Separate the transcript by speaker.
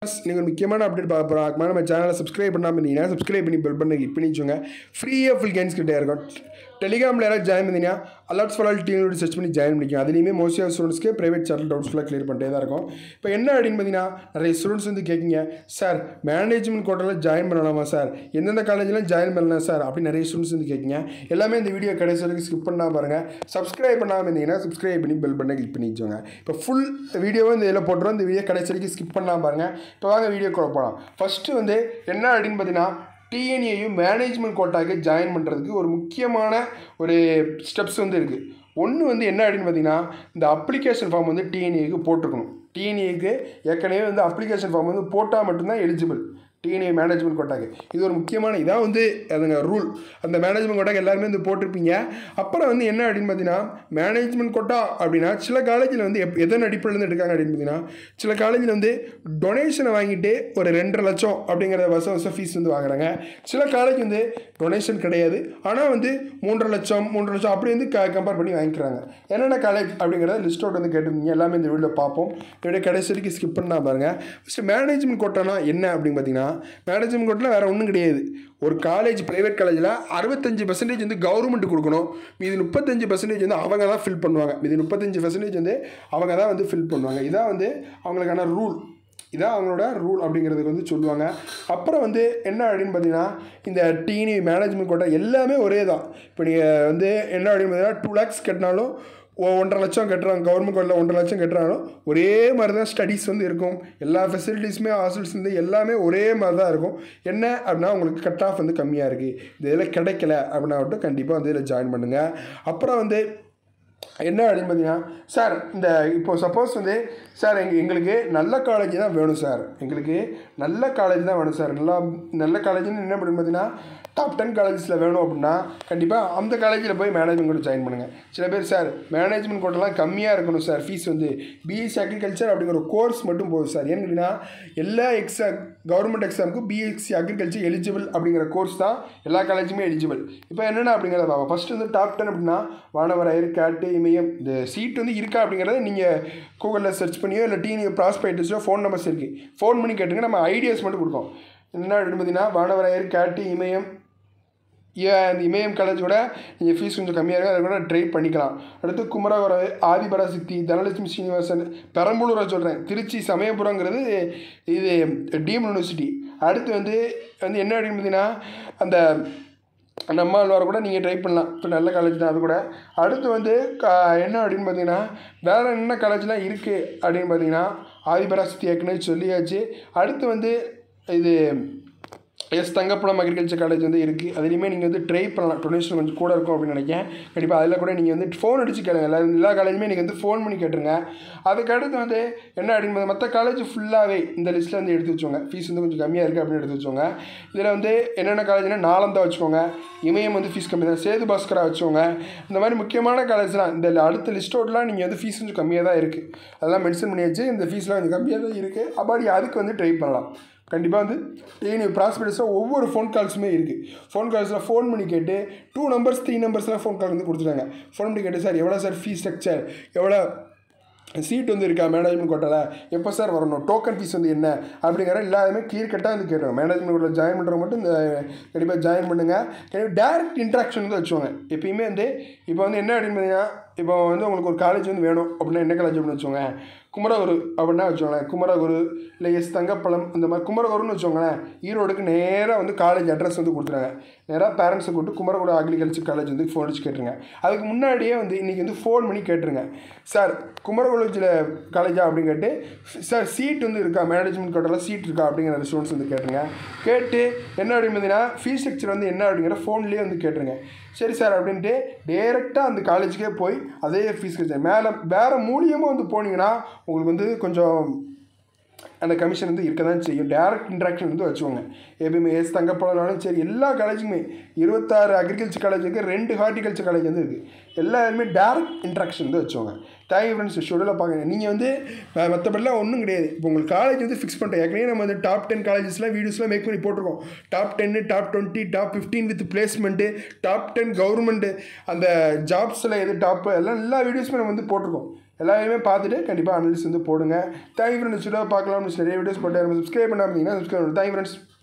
Speaker 1: நீங்கள் ஒரு முக்கியமான அப்டேட் பார்க்க போகிறோம் அதுக்கு மேலே நம்ம சேனலை சப்ஸ்கிரைப் பண்ணாமல் இருந்தீங்கன்னா சப்ஸ்கிரைப் பண்ணி பெல் பண்ணி கிளிக் பண்ணி வச்சுங்க ஃப்ரீயாக ஃபுல் கேம்ஸ் கிட்டே இருக்கும் டெலிகிராமில் யாராவது ஜாயின் பண்ணீங்கன்னா alerts for all team search பண்ணி ஜாயின் பண்ணிக்கலாம் அதுலேயுமே மோஸ்ட் ஆஃப் ஸ்டூடெண்ட்ஸ்க்கு ப்ரைவேட் சேனல் டவுட்ஸ் ஃபுல்லாக கிளியர் பண்ணிட்டே தான் இருக்கும் இப்போ என்ன அப்படின்னு பார்த்தீங்கன்னா நிறைய ஸ்டூடெண்ட்ஸ் வந்து கேட்குங்க சார் மேனேஜ்மெண்ட் கோட்டாவில் ஜாயின் பண்ணலாமா சார் எந்தெந்த காலேஜில் ஜாயின் பண்ணலாம் சார் அப்படின்னு நிறைய ஸ்டூடெண்ட்ஸ் வந்து கேட்குங்க எல்லாமே இந்த வீடியோ கடைசி வரைக்கும் ஸ்கிப் பண்ணா பாருங்கள் சப்ஸ்கிரைப் பண்ணாமல் இருந்தீங்கன்னா சப்ஸ்கிரைப் பண்ணி பெல் பண்ணி கிளிக் பண்ணி வச்சுங்க இப்போ ஃபுல் வீடியோவை இந்த இதில் போட்டுருவோம் இந்த வீடியோ கடைசி வரைக்கும் ஸ்கிப் பண்ணாமல் பாருங்கள் இப்போ வாங்க வீடியோ போகலாம் ஃபஸ்ட்டு வந்து என்ன அப்படின்னு பார்த்தீங்கன்னா டிஎன்ஏயும் மேனேஜ்மெண்ட் கோட்டாக்கு ஜாயின் பண்ணுறதுக்கு ஒரு முக்கியமான ஒரு ஸ்டெப்ஸ் வந்து இருக்குது ஒன்று வந்து என்ன அப்படின்னு பார்த்தீங்கன்னா இந்த அப்ளிகேஷன் ஃபார்ம் வந்து டிஎன்ஏக்கு போட்டிருக்கணும் டிஎன்ஏக்கு ஏற்கனவே வந்து அப்ளிகேஷன் ஃபார்ம் வந்து போட்டால் மட்டும்தான் எலிஜிபிள் டிஎன்ஏ மேனேஜ்மெண்ட் கோட்டாக்கு இது ஒரு முக்கியமான இதான் வந்து அதுங்க ரூல் அந்த மேனேஜ்மெண்ட் கோட்டாக்கு எல்லாருமே வந்து போட்டிருப்பீங்க அப்புறம் வந்து என்ன அப்படின்னு பார்த்தீங்கன்னா மேனேஜ்மெண்ட் கோட்டா அப்படின்னா சில காலேஜில் வந்து எப் எதன் அடிப்படையில் எடுக்காங்க அப்படின்னு பார்த்தீங்கன்னா சில காலேஜில் வந்து டொனேஷனை வாங்கிட்டு ஒரு ரெண்டரை லட்சம் அப்படிங்கிற வருஷம் வருஷம் ஃபீஸ் வந்து வாங்குறாங்க சில காலேஜ் வந்து டொனேஷன் கிடையாது ஆனால் வந்து மூன்றரை லட்சம் மூன்றரை லட்சம் அப்படி வந்து க கம்பேர் பண்ணி வாங்கிக்கிறாங்க என்னென்ன காலேஜ் அப்படிங்கிறத லிஸ்ட் அவுட் வந்து கேட்டிருந்தீங்க எல்லாமே இந்த வீடியோவில் பார்ப்போம் இந்த வீடியோ கடைசி வரைக்கும் ஸ்கிப் பண்ணா பாருங்கள் ஃபஸ்ட்டு மேனேஜ்மெண்ட் கோட்டானா என்ன அப்படின்னு பார்த்தீங்கன்னா மேனேஜ்மெண்ட் கோட்டில் வேறு ஒன்றும் கிடையாது ஒரு காலேஜ் ப்ரைவேட் காலேஜில் அறுபத்தஞ்சு பர்சன்டேஜ் வந்து கவர்மெண்ட் கொடுக்கணும் மீதி முப்பத்தஞ்சு பர்சன்டேஜ் வந்து அவங்க தான் ஃபில் பண்ணுவாங்க மீதி முப்பத்தஞ்சு பர்சன்டேஜ் வந்து அவங்க தான் வந்து ஃபில் பண்ணுவாங்க இதான் வந்து அவங்களுக்கான ரூல் இதான் அவங்களோட ரூல் அப்படிங்கிறதுக்கு வந்து சொல்லுவாங்க அப்புறம் வந்து என்ன அப்படின்னு பார்த்தீங்கன்னா இந்த டீனி மேனேஜ்மெண்ட் கோட்டா எல்லாமே ஒரே தான் இப்போ நீங்கள் வந்து என்ன அப்படின்னு பார்த்தீங்கன்னா டூ லேக்ஸ் கட்டினாலும் ஒ- ஒன்றரை லட்சம் கட்டுறாங்க கவர்மெண்ட் காலேஜில் ஒன்றரை லட்சம் கட்டுறாலும் ஒரே மாதிரி தான் ஸ்டடீஸ் வந்து இருக்கும் எல்லா ஃபெசிலிட்டிஸுமே ஹாஸ்டல்ஸ் வந்து எல்லாமே ஒரே மாதிரி தான் இருக்கும் என்ன அப்படின்னா உங்களுக்கு கட் ஆஃப் வந்து கம்மியாக இருக்குது இந்த இதில் கிடைக்கல அப்படின்னா மட்டும் கண்டிப்பாக வந்து இதில் ஜாயின் பண்ணுங்கள் அப்புறம் வந்து என்ன அப்படின்னு பார்த்தீங்கன்னா சார் இந்த இப்போ சப்போஸ் வந்து சார் எங்க எங்களுக்கு நல்ல காலேஜ் தான் வேணும் சார் எங்களுக்கு நல்ல காலேஜ் தான் வேணும் சார் நல்லா நல்ல காலேஜ்னு என்ன அப்படின்னு பார்த்தீங்கன்னா டாப் டென் காலேஜஸில் வேணும் அப்படின்னா கண்டிப்பாக அந்த காலேஜில் போய் மேனேஜ்மெண்ட் கூட ஜாயின் பண்ணுங்கள் சில பேர் சார் மேனேஜ்மெண்ட் கோட்டெல்லாம் கம்மியாக இருக்கணும் சார் ஃபீஸ் வந்து பிஎஸ்சி அக்ரிகல்ச்சர் அப்படிங்கிற கோர்ஸ் மட்டும் போதும் சார் ஏன்னு கேட்டிங்கன்னா எல்லா எக்ஸாம் கவர்மெண்ட் எக்ஸாமுக்கும் பிஎஸ்சி அக்ரிகல்ச்சர் எலிஜிபிள் அப்படிங்கிற கோர்ஸ் தான் எல்லா காலேஜுமே எலிஜிபிள் இப்போ என்னென்ன அப்படிங்கிறத பார்ப்போம் ஃபஸ்ட்டு வந்து டாப் டென் அப்படின்னா வானவராயர் கேட்டு இமயம் இந்த சீட் வந்து இருக்கா அப்படிங்கிறத நீங்கள் கூகுளில் சர்ச் பண்ணியோ இல்லை டிவி ப்ராஸ்பைட்டஸோ ஃபோன் நம்பர்ஸ் இருக்குது ஃபோன் பண்ணி கேட்டுங்க நம்ம ஐடியாஸ் மட்டும் கொடுப்போம் என்ன அப்படின்னு பார்த்தீங்கன்னா வானவராயர் கேட்டு இமயம் ஏ- அந்த இமயம் காலேஜோட நீங்கள் ஃபீஸ் கொஞ்சம் கம்மியாக இருக்கும் அதை கூட ட்ரை பண்ணிக்கலாம் அடுத்து குமரகுர ஆதிபராசக்தி தனலட்சுமி சீனிவாசன் பெரம்பலூரை சொல்கிறேன் திருச்சி சமயபுரங்கிறது இது டீம் யூனிவர்சிட்டி அடுத்து வந்து வந்து என்ன அப்படின்னு பார்த்தீங்கன்னா அந்த நம்மாழ்வார் கூட நீங்கள் ட்ரை பண்ணலாம் இப்போ நல்ல காலேஜ் தான் அது கூட அடுத்து வந்து க என்ன அப்படின்னு பார்த்தீங்கன்னா வேறு என்ன காலேஜ்லாம் இருக்குது அப்படின்னு பார்த்தீங்கன்னா ஆதிபராசக்தி ஏற்கனவே சொல்லியாச்சு அடுத்து வந்து இது எஸ் தங்கப்படம் அக்ரிகல்ச்சர் காலேஜ் வந்து இருக்குது அதுலேயுமே நீங்கள் வந்து ட்ரை பண்ணலாம் டொனேஷன் கொஞ்சம் கூட இருக்கும் அப்படின்னு நினைக்கிறேன் கண்டிப்பாக அதில் கூட நீங்கள் வந்து ஃபோன் அடிச்சு கேளுங்க எல்லா எல்லா காலேஜுமே நீங்கள் வந்து ஃபோன் பண்ணி கேட்டுருங்க அதுக்கு அடுத்து வந்து என்ன அப்படின்னு மற்ற காலேஜ் ஃபுல்லாகவே இந்த லிஸ்ட்டில் வந்து எடுத்து வச்சோங்க ஃபீஸ் வந்து கொஞ்சம் கம்மியாக இருக்குது அப்படின்னு எடுத்து வச்சோங்க இதில் வந்து என்னென்ன காலேஜ்னா நாலந்தா வச்சுக்கோங்க இமயம் வந்து ஃபீஸ் கம்மி தான் சேது பாஸ்கரா வச்சுக்கோங்க இந்த மாதிரி முக்கியமான காலேஜ்லாம் இந்த அடுத்த லிஸ்ட்டோடலாம் நீங்கள் வந்து ஃபீஸ் கொஞ்சம் கம்மியாக தான் இருக்குது அதெல்லாம் மென்ஷன் பண்ணியாச்சு இந்த ஃபீஸ்லாம் கொஞ்சம் கம்மியாக தான் இருக்குது அப்படி அதுக்கு வந்து ட்ரை பண்ணலாம் கண்டிப்பாக வந்து டிஎன்யூ ப்ராஸ்பெக்டஸில் ஒவ்வொரு ஃபோன் கால்ஸுமே இருக்குது ஃபோன் கால்ஸில் ஃபோன் பண்ணி கேட்டு டூ நம்பர்ஸ் த்ரீ நம்பர்ஸ்லாம் ஃபோன் கால் வந்து கொடுத்துட்டாங்க ஃபோன் பண்ணி கேட்டு சார் எவ்வளோ சார் ஃபீஸ் ஸ்ட்ரக்சர் எவ்வளோ சீட் வந்து இருக்கா மேனேஜ்மெண்ட் கோட்டாவில் எப்போ சார் வரணும் டோக்கன் ஃபீஸ் வந்து என்ன அப்படிங்கிற எல்லாருமே கிளியர் கட்டாக வந்து கேட்டுருவோம் மேனேஜ்மெண்ட் கோட்டில் ஜாயின் பண்ணுறவங்க மட்டும் இந்த கண்டிப்பாக ஜாயின் பண்ணுங்கள் கண்டிப்பாக டேரக்ட் இன்ட்ராக்ஷன் வந்து வச்சுக்கோங்க எப்பயுமே வந்து இப்போ வந்து என்ன அப்படின்னு பார்த்தீங்கன்னா இப்போ வந்து உங்களுக்கு ஒரு காலேஜ் வந்து வேணும் அப்படின்னா என்ன காலேஜ் அப்படின்னு வச்சுக்கோங்க குமரகுரு அப்படின்னா வச்சுக்கோங்களேன் குமரகுரு இல்லை எஸ் தங்கப்பழம் இந்த மாதிரி குமரகுருன்னு வச்சுக்கோங்களேன் ஈரோடுக்கு நேராக வந்து காலேஜ் அட்ரஸ் வந்து கொடுத்துறாங்க நேராக பேரண்ட்ஸை கூப்பிட்டு குமரகுரு அக்ரிகல்ச்சர் காலேஜ் வந்து ஃபோன் அடிச்சு கேட்டுருங்க அதுக்கு முன்னாடியே வந்து இன்றைக்கி வந்து ஃபோன் பண்ணி கேட்டுருங்க சார் குமரகுலஜில் காலேஜா அப்படின்னு கேட்டு சார் சீட் வந்து இருக்கா மேனேஜ்மெண்ட் கோட்டாவில் சீட் இருக்கா அப்படிங்கிற ஸ்டூடெண்ட்ஸ் வந்து கேட்டுருங்க கேட்டு என்ன அப்படின்னு பார்த்தீங்கன்னா ஃபீஸ் ஸ்ட்ரக்சர் வந்து என்ன அப்படிங்கிற ஃபோன்லேயே வந்து கேட்டுருங்க சரி சார் அப்படின்ட்டு டேரெக்டாக அந்த காலேஜுக்கே போய் அதே ஃபீஸ் ஸ்ட்ரக்சர் மேலே வேறு மூலியமாக வந்து போனீங்கன்னா உங்களுக்கு வந்து கொஞ்சம் அந்த கமிஷன் வந்து இருக்க தான் செய்யும் டேரக்ட் இன்ட்ராக்ஷன் வந்து வச்சுக்கோங்க எப்பயுமே எஸ் தங்கப்பழனாலும் சரி எல்லா காலேஜுக்குமே இருபத்தாறு அக்ரிகல்ச்சர் காலேஜ் இருக்குது ரெண்டு ஹார்டிகல்ச்சர் காலேஜ் வந்து இருக்குது எல்லாருமே டேரக்ட் இன்ட்ராக்ஷன் வந்து வச்சுக்கோங்க தேங்க்யூ ஃப்ரெண்ட்ஸ் ஷெடியூலாக பார்க்குங்க நீங்கள் வந்து அஹ், மற்றபடிலாம் ஒன்றும் கிடையாது இப்போ உங்களுக்கு காலேஜ் வந்து ஃபிக்ஸ் பண்ணிட்டோம் ஏற்கனவே நம்ம வந்து டாப் டென் காலேஜஸ்லாம் வீடியோஸ்லாம் மேக் பண்ணி போட்டிருக்கோம் டாப் டென்னு top twenty top fifteen with placement top ten government அந்த ஜாப்ஸில் எது டாப்பு எல்லாம் எல்லா வீடியோஸுமே நம்ம வந்து போட்டிருக்கோம் எல்லாரையுமே பார்த்துட்டு கண்டிப்பாக அனலிஸ் வந்து போடுங்க தேங்க்யூ ஃப்ரெண்ட்ஸ் வீடியோ பார்க்கலாம் நிறைய வீடியோஸ் போட்டு சப்ஸ்கிரைப் பண்ணாமல் இருந்தீங்கன்னா சப்ஸ்கிரைப் தேங்க்யூ ஃப்ரெண்ட்ஸ்